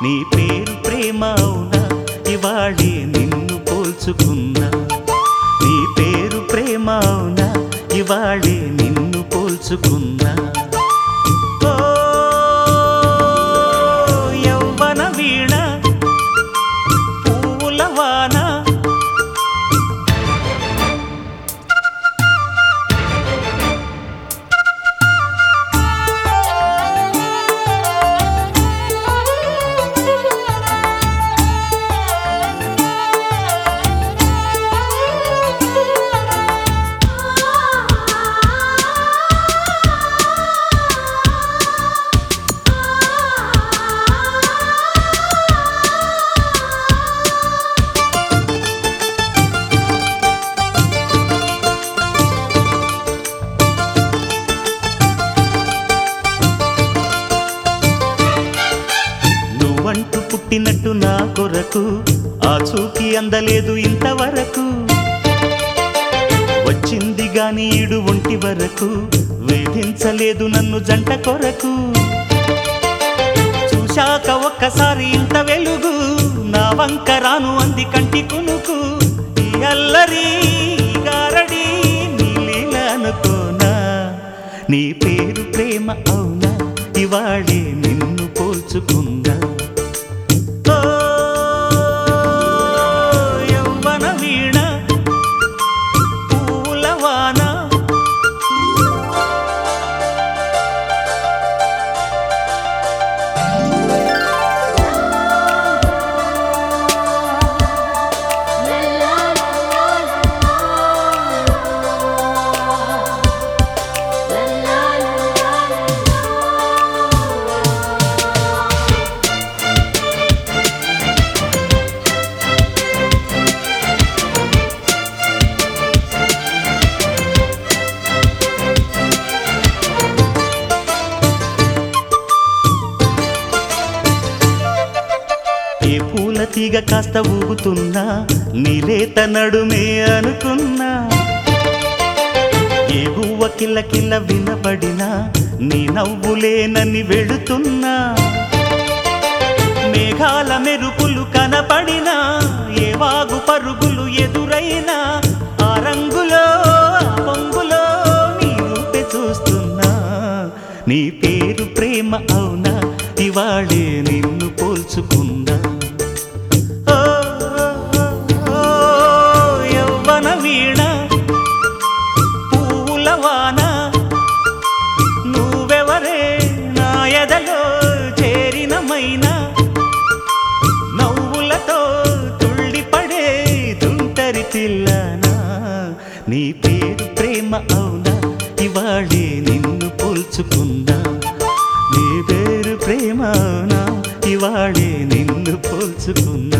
నీ పేరు ప్రేమ అవునా ఇవాళే నిన్ను పోల్చుకున్నా నీ పేరు ప్రేమ అవునా ఇవాళే నిన్ను పోల్చుకున్నా ఓ యౌవన వీణ పూల వాన నువ్వంటూ పుట్టినట్టు నా కొరకు ఆ చూకి అందలేదు ఇంతవరకు వచ్చింది గాని ఈడు ఒంటి వరకు వేధించలేదు నన్ను జంట కొరకు చూశాక ఒక్కసారి ఇంత వెలుగు నా వంక రాను అంది కంటి కునుకు ఈ అల్లరి ఈ గారడి నీ లీల అనుకోనా నీ పేరు ప్రేమ అవునా ఇవాళే నిన్ను పోల్చుకుందా ఓ యౌవన వీణ పూల వాన ఏ పూల తీగ కాస్త ఊగుతున్నా నీలేత నడుమే అనుకున్నా ఏ గువ్వ కిల్ల కిల్ల వినబడినా నీ నవ్వులేనని వెళుతున్నా మేఘాల మెరుపులు కనపడినా ఏ వాగు పరుగులు ఎదురైనా ఆ రంగులో ఆ పొంగులో నీ రూపే చూస్తున్నా నీ పేరు ప్రేమ అవునా ఇవాళే నిన్ను పోల్చుకుందా ఓ, ఓ, ఓ, యవ్వన వీణ పూల వాన నువ్వెవరే నా ఎదలో చేరిన మైనా నవ్వులతో తుళ్ళిపడే తుంటరి తిల్లనా నీ పేరు ప్రేమ అవునా ఇవాళే నిన్ను పోల్చుకుందా నీ పేరు ప్రేమ అవునా ఇవాళే నిన్ను పోల్చుకుందా